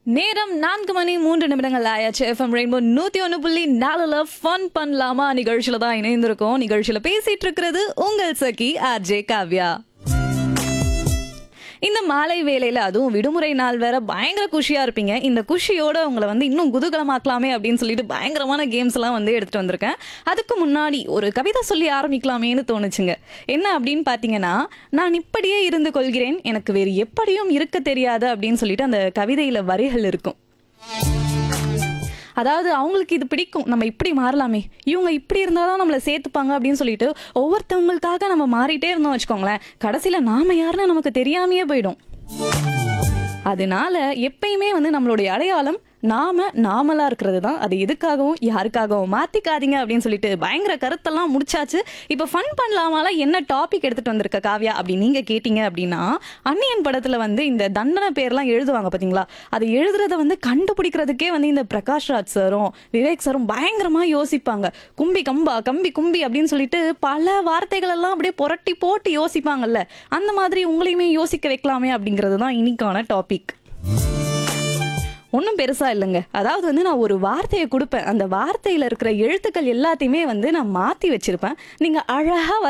நேரம் நான்கு மணி மூன்று நிமிடங்கள் ஆயாச்சு எஃப்எம் ரெயின்போ நூத்தி ஒன்று புள்ளி நாலுல ஃபன் பண்ணலாமா நிகழ்ச்சியில தான் இணைந்திருக்கோம் நிகழ்ச்சியில பேசிட்டு இருக்கிறது உங்கள் சகி ஆர்ஜே காவ்யா இந்த மாலை வேலையில அதுவும் விடுமுறை நாள் வேற பயங்கர குஷியா இருப்பீங்க இந்த குஷியோட உங்களை வந்து இன்னும் குதூகலமாக்கலாமே அப்படின்னு சொல்லிட்டு பயங்கரமான கேம்ஸ் எல்லாம் வந்து எடுத்துட்டு வந்திருக்கேன் அதுக்கு முன்னாடி ஒரு கவிதை சொல்லி ஆரம்பிக்கலாமேன்னு தோணுச்சுங்க என்ன அப்படின்னு பாத்தீங்கன்னா நான் இப்படியே இருந்து கொள்கிறேன் எனக்கு வேறு எப்படியும் இருக்க தெரியாது அப்படின்னு சொல்லிட்டு அந்த கவிதையில வரிகள் இருக்கும் அதாவது அவங்களுக்கு இது பிடிக்கும் நம்ம இப்படி மாறலாமே இவங்க இப்படி இருந்தால் தான் நம்மளை சேர்த்துப்பாங்க அப்படின்னு சொல்லிட்டு ஒவ்வொருத்தவங்களுக்காக நம்ம மாறிட்டே இருந்தோம் வச்சுக்கோங்களேன் கடைசியில் நாம யாருன்னு நமக்கு தெரியாமையே போயிடும் அதனால எப்பயுமே வந்து நம்மளுடைய அடையாளம் நாம நாமலா இருக்கிறது தான் அது எதுக்காகவும் யாருக்காகவும் மாத்திக்காதீங்க அப்படின்னு சொல்லிட்டு பயங்கர கருத்தெல்லாம் முடிச்சாச்சு இப்போ ஃபன் பண்ணலாமால என்ன டாபிக் எடுத்துட்டு வந்திருக்க காவ்யா அப்படி நீங்க கேட்டீங்க அப்படின்னா அன்னியன் படத்துல வந்து இந்த தண்டனை பேர்லாம் எழுதுவாங்க பாத்தீங்களா அது எழுதுறத வந்து கண்டுபிடிக்கிறதுக்கே வந்து இந்த பிரகாஷ் ராஜ் சாரும் விவேக் சாரும் பயங்கரமா யோசிப்பாங்க கும்பி கம்பா கம்பி கும்பி அப்படின்னு சொல்லிட்டு பல வார்த்தைகள் எல்லாம் அப்படியே புரட்டி போட்டு யோசிப்பாங்கல்ல அந்த மாதிரி உங்களையுமே யோசிக்க வைக்கலாமே அப்படிங்கிறது தான் இன்னைக்கான டாபிக் ஒன்றும் பெருசா இல்லைங்க அதாவது வந்து நான் ஒரு வார்த்தையை கொடுப்பேன் அந்த வார்த்தையில இருக்கிற எழுத்துக்கள் எல்லாத்தையுமே வந்து நான் மாத்தி வச்சிருப்பேன் நீங்க அழகா